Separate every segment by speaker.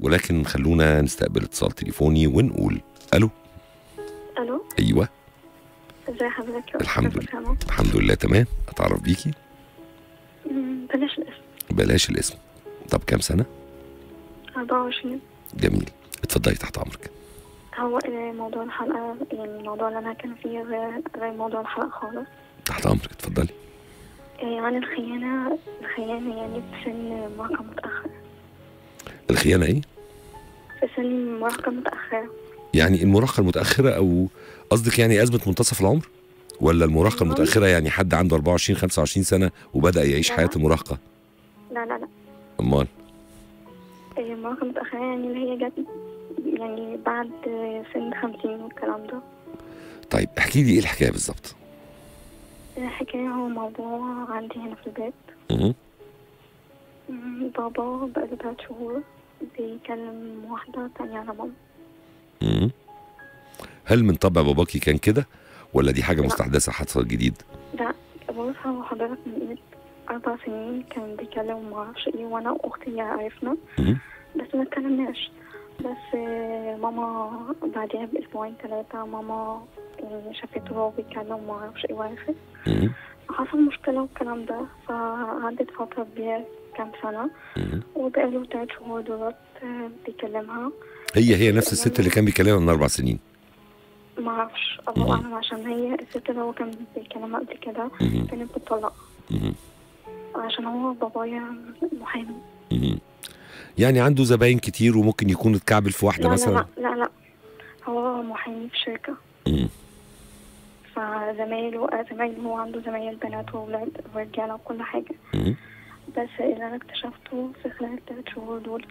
Speaker 1: ولكن خلونا نستقبل اتصال تليفوني ونقول الو
Speaker 2: الو
Speaker 1: ايوه
Speaker 2: ازي حضرتك يا
Speaker 1: الحمد
Speaker 2: أستاذ
Speaker 1: لله.
Speaker 2: أسامة؟
Speaker 1: الحمد لله تمام اتعرف بيكي
Speaker 2: مم، بلاش الاسم
Speaker 1: بلاش الاسم طب كام سنه
Speaker 2: 24
Speaker 1: جميل اتفضلي تحت امرك
Speaker 2: هو آه، موضوع الحلقة يعني الموضوع اللي أنا كان فيه غير غير موضوع الحلقة خالص
Speaker 1: تحت امرك اتفضلي
Speaker 2: آه، عن الخيانة الخيانة يعني في سن مراهقة متأخر
Speaker 1: الخيانه ايه
Speaker 2: في سن مراهقة متأخرة
Speaker 1: يعني المراهقه المتاخره او قصدك يعني ازمه منتصف العمر ولا المراهقه
Speaker 2: أيوة.
Speaker 1: المتاخره يعني حد عنده 24 25 سنه وبدا يعيش
Speaker 2: لا.
Speaker 1: حياه المراهقه
Speaker 2: لا لا لا
Speaker 1: امال
Speaker 2: آه، مراهقة متأخرة يعني اللي هي جت يعني بعد آه، سن 50 والكلام ده
Speaker 1: طيب احكي لي ايه الحكايه بالظبط
Speaker 2: الحكاية هو موضوع عندي هنا في البيت
Speaker 1: مهم.
Speaker 2: مم، بابا بقاله تلات شهور بيكلم واحدة تانية على ماما
Speaker 1: مهم. هل من طبع باباكي كان كده ولا دي حاجه
Speaker 2: لا.
Speaker 1: مستحدثه حصل جديد
Speaker 2: لا بص هو حضرتك من قيمة أربع سنين كان بيكلم معرفش ايه وأنا وأختي عرفنا
Speaker 1: مهم.
Speaker 2: بس ما اتكلمناش بس آه، ماما بعدها بأسبوعين ثلاثة ماما يعني شافته وهو بيتكلم ومعرفش ايه وعرفت
Speaker 1: مهم.
Speaker 2: حصل مشكلة والكلام ده فعدت فترة كبيرة كام سنة
Speaker 1: مهم.
Speaker 2: وبقاله تلات شهور دولت آه، بيكلمها
Speaker 1: هي هي نفس الست اللي كان بيكلمها من اربع سنين
Speaker 2: معرفش
Speaker 1: مم.
Speaker 2: الله أعلم عشان هي الست اللي هو كان بيكلمها قبل كده
Speaker 1: مهم.
Speaker 2: كانت بتطلق
Speaker 1: مهم.
Speaker 2: عشان هو بابايا محامي
Speaker 1: مهم. يعني عنده زباين كتير وممكن يكون اتكعبل في واحده
Speaker 2: لا لا
Speaker 1: مثلا
Speaker 2: لا لا لا هو محامي في شركة
Speaker 1: مهم.
Speaker 2: فزمايله آه، زمايله هو عنده زمايل بنات وولاد ورجالة وكل حاجة
Speaker 1: مهم.
Speaker 2: بس اللي أنا اكتشفته في خلال التلات شهور دول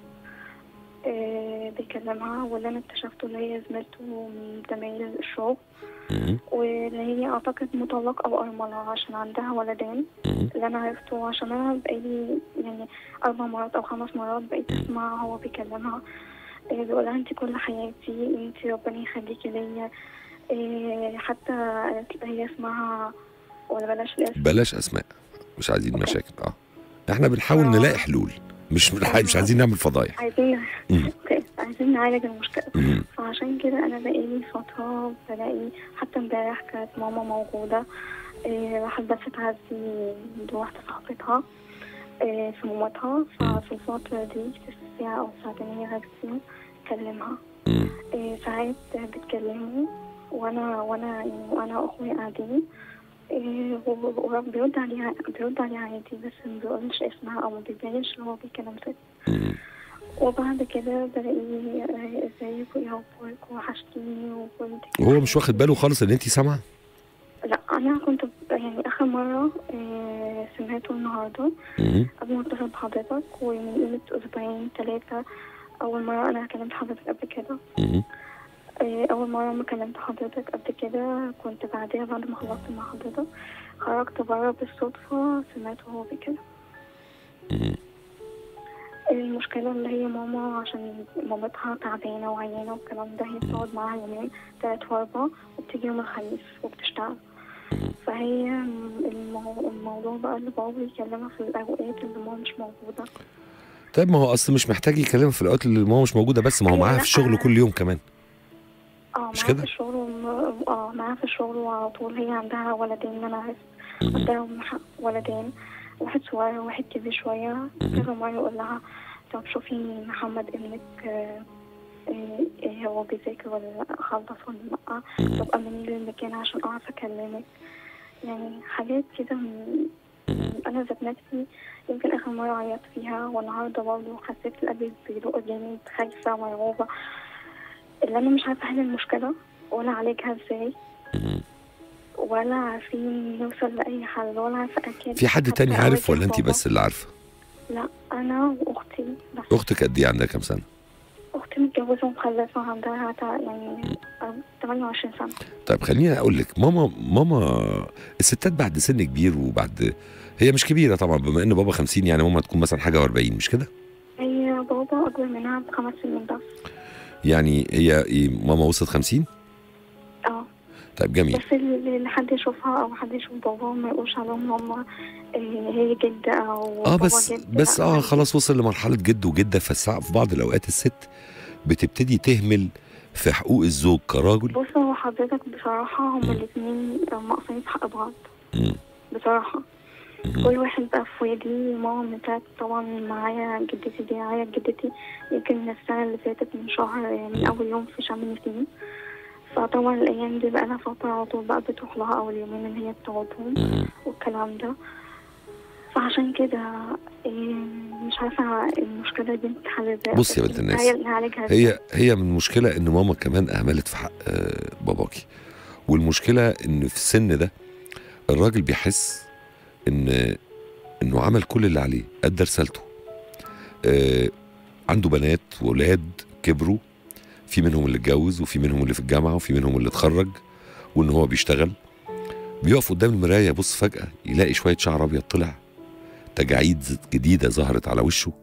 Speaker 2: آه بيكلمها واللي أنا اكتشفته اللي هي زميلته من زمايل الشغل
Speaker 1: مهم.
Speaker 2: واللي هي أعتقد مطلق أو أرملة عشان عندها ولدين
Speaker 1: مهم.
Speaker 2: اللي أنا عرفته عشان أنا بقالي يعني أربع مرات أو خمس مرات بقيت أسمع هو بيكلمها إيه بيقولها أنت كل حياتي أنت ربنا يخليكي ليا إيه حتى هي اسمها ولا بلاش الاسم
Speaker 1: بلاش اسماء مش عايزين مشاكل اه احنا بنحاول
Speaker 2: آه.
Speaker 1: نلاقي حلول مش بنح... مش عايزين نعمل فضايح
Speaker 2: عايزين
Speaker 1: مم.
Speaker 2: أوكي، عايزين نعالج المشكلة
Speaker 1: مهم.
Speaker 2: فعشان كده أنا بقالي فترة بلاقي حتى امبارح كانت ماما موجودة إيه راحت بس تعزي واحدة صاحبتها إيه في مامتها ففي الفترة دي في الساعة أو الساعتين اللي هي غابت فيهم كلمها
Speaker 1: مم.
Speaker 2: إيه ساعات بتكلمه وانا وانا يعني وانا واخويا قاعدين إيه هو- هو بيرد عليها بيرد عليها عادي بس ما بيقولش اسمها او ما بيبينش ان هو بيكلم ست
Speaker 1: مم.
Speaker 2: وبعد كده بلاقيه آه، ازيك وايه اخبارك وحشتيني وكنت
Speaker 1: وهو مش واخد باله خالص ان انت سامعه
Speaker 2: لا انا كنت ب- يعني اخر مره آه، سمعته النهارده
Speaker 1: مم.
Speaker 2: قبل ما اتصل بحضرتك ومن قيمه اسبوعين ثلاثه اول مره انا كلمت حضرتك قبل كده
Speaker 1: مم.
Speaker 2: آه، أول مرة ما كلمت حضرتك قبل كده كنت بعدها بعد ما خلصت مع حضرتك خرجت برا بالصدفة سمعته هو بيتكلم
Speaker 1: مم.
Speaker 2: المشكلة اللي هي ماما عشان مامتها تعبانة وعيانة والكلام ده هي بتقعد معاها يومين تلات وأربع وبتيجي يوم الخميس وبتشتغل فهي المو... الموضوع بقى اللي بابا يكلمها في الأوقات اللي ماما مش موجودة
Speaker 1: طيب ما هو اصل مش محتاج يكلمها في الاوقات اللي ماما مش موجوده بس ما هو
Speaker 2: أيوة،
Speaker 1: معاها
Speaker 2: لا،
Speaker 1: في الشغل
Speaker 2: أنا-
Speaker 1: كل يوم كمان
Speaker 2: اه
Speaker 1: مش
Speaker 2: معاها
Speaker 1: كده؟
Speaker 2: في الشغل وم... اه معاها في الشغل وعلى طول هي عندها ولدين أنا عرفت
Speaker 1: مم.
Speaker 2: قدامهم ح- ولدين واحد صغير وواحد كبير شوية
Speaker 1: مهم.
Speaker 2: كذا مرة يقول لها طب شوفي محمد ابنك آه، آه، إيه هو بيذاكر ولا لأ خلص ولا لأ
Speaker 1: مم.
Speaker 2: طب أمني لي المكان عشان أعرف أكلمك يعني حاجات كده من
Speaker 1: مم.
Speaker 2: أنا ذات نفسي يمكن آخر مرة عيطت فيها والنهاردة برضه حسيت القلب بيدق جامد خايفة مرعوبة اللي أنا مش عارفة أحل المشكلة ولا أعالجها إزاي
Speaker 1: مم.
Speaker 2: ولا عارفين نوصل لأي حل ولا عارفة أكيد
Speaker 1: في حد تاني
Speaker 2: حتى
Speaker 1: عارف
Speaker 2: أواجه
Speaker 1: ولا انت
Speaker 2: بابا.
Speaker 1: بس اللي عارفه
Speaker 2: لا أنا وأختي بس
Speaker 1: اختك قد ايه عندها كام سنه
Speaker 2: أختي متجوزة ومخلفة عندها تع- يعني أر- 28 سنة
Speaker 1: طيب خليني اقول لك ماما ماما الستات بعد سن كبير وبعد هي مش كبيره طبعا بما ان بابا 50 يعني ماما تكون مثلا حاجه و40 مش كده
Speaker 2: هي بابا أكبر منها بخمس سنين بس
Speaker 1: يعني هي إيه، ماما وصلت 50
Speaker 2: اه
Speaker 1: طيب جميل
Speaker 2: بس اللي اللي حد يشوفها او حد يشوف بابا ما يقولش عليهم هم هي جدة او
Speaker 1: اه
Speaker 2: بابا
Speaker 1: بس
Speaker 2: جد
Speaker 1: بس
Speaker 2: لا،
Speaker 1: اه
Speaker 2: عادي.
Speaker 1: خلاص وصل لمرحله جد وجده فالساعة في بعض الاوقات الست بتبتدي تهمل في حقوق الزوج كراجل
Speaker 2: بص هو حضرتك بصراحة هما
Speaker 1: مم.
Speaker 2: الاتنين مقصرين في حق بعض
Speaker 1: مم.
Speaker 2: بصراحة
Speaker 1: مم.
Speaker 2: كل واحد بقى في وادي ماما بتاعت طبعا معايا جدتي دي معايا جدتي يمكن السنة اللي فاتت من شهر من أول يوم في شم النسيم فطبعا الأيام دي بقى لها فترة على طول بقى بتروح لها أول يومين اللي هي بتقعدهم
Speaker 1: مم.
Speaker 2: والكلام ده فعشان كده إيه، مش عارفة المشكلة دي بتتحل ازاي
Speaker 1: بصي يا بنت الناس،
Speaker 2: نعالج- نعالجها ازاي
Speaker 1: هي هي من المشكله ان ماما كمان اهملت في حق آه، باباكي والمشكله ان في السن ده الراجل بيحس ان انه عمل كل اللي عليه ادى رسالته آه، عنده بنات واولاد كبروا في منهم اللي اتجوز وفي منهم اللي في الجامعه وفي منهم اللي اتخرج وان هو بيشتغل بيقف قدام المرايه يبص فجاه يلاقي شويه شعر ابيض طلع تجاعيد جديده ظهرت على وشه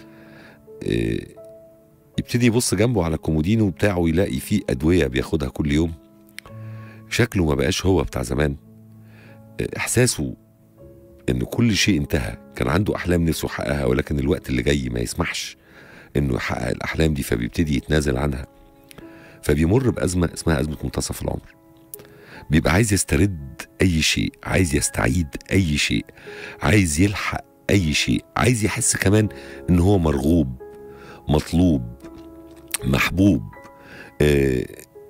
Speaker 1: آه، يبتدي يبص جنبه على الكومودينو بتاعه يلاقي فيه ادويه بياخدها كل يوم شكله ما بقاش هو بتاع زمان آه، احساسه ان كل شيء انتهى كان عنده احلام نفسه يحققها ولكن الوقت اللي جاي ما يسمحش انه يحقق الاحلام دي فبيبتدي يتنازل عنها فبيمر بازمه اسمها ازمه منتصف العمر بيبقى عايز يسترد اي شيء عايز يستعيد اي شيء عايز يلحق اي شيء عايز يحس كمان ان هو مرغوب مطلوب محبوب آه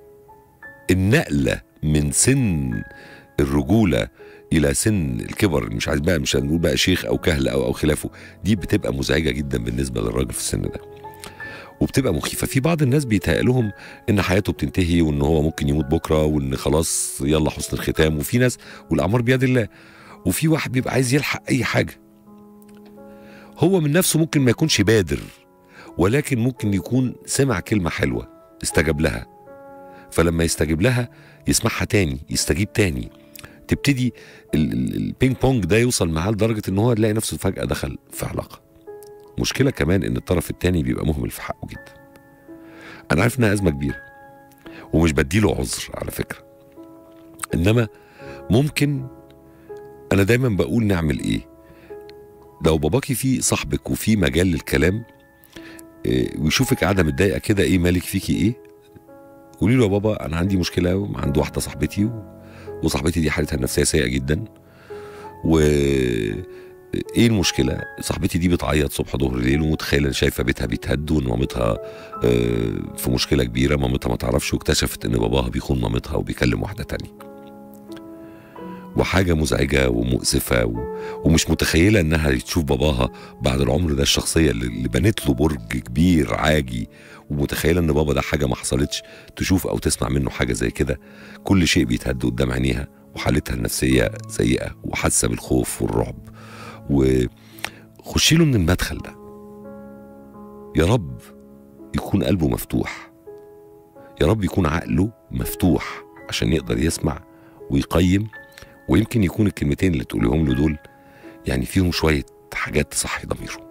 Speaker 1: النقله من سن الرجوله الى سن الكبر مش عايز بقى مش هنقول بقى شيخ او كهل او او خلافه دي بتبقى مزعجه جدا بالنسبه للراجل في السن ده وبتبقى مخيفه في بعض الناس بيتهيأ لهم ان حياته بتنتهي وان هو ممكن يموت بكره وان خلاص يلا حسن الختام وفي ناس والاعمار بيد الله وفي واحد بيبقى عايز يلحق اي حاجه هو من نفسه ممكن ما يكونش بادر ولكن ممكن يكون سمع كلمه حلوه استجاب لها فلما يستجيب لها يسمعها تاني يستجيب تاني تبتدي ال- ال- البينج بونج ده يوصل معاه لدرجه ان هو يلاقي نفسه فجاه دخل في علاقه مشكله كمان ان الطرف التاني بيبقى مهمل في حقه جدا انا عارف انها ازمه كبيره ومش بديله عذر على فكره انما ممكن انا دايما بقول نعمل ايه لو باباكي في صاحبك وفي مجال للكلام إيه، ويشوفك قاعده متضايقه كده ايه مالك فيكي ايه قولي له يا بابا انا عندي مشكله عند واحده صاحبتي و... وصاحبتي دي حالتها النفسيه سيئه جدا و ايه المشكله صاحبتي دي بتعيط صبح ظهر ليل ومتخيله شايفه بيتها بيتهد وان مامتها آه، في مشكله كبيره مامتها ما تعرفش واكتشفت ان باباها بيخون مامتها وبيكلم واحده تانية وحاجه مزعجه ومؤسفه و... ومش متخيله انها تشوف باباها بعد العمر ده الشخصيه اللي اللي بنت له برج كبير عاجي ومتخيله ان بابا ده حاجه ما حصلتش تشوف او تسمع منه حاجه زي كده كل شيء بيتهد قدام عينيها وحالتها النفسيه سيئه وحاسه بالخوف والرعب وخشي له من المدخل ده يا رب يكون قلبه مفتوح يا رب يكون عقله مفتوح عشان يقدر يسمع ويقيم ويمكن يكون الكلمتين اللي تقوليهم له دول يعني فيهم شويه حاجات تصحي ضميره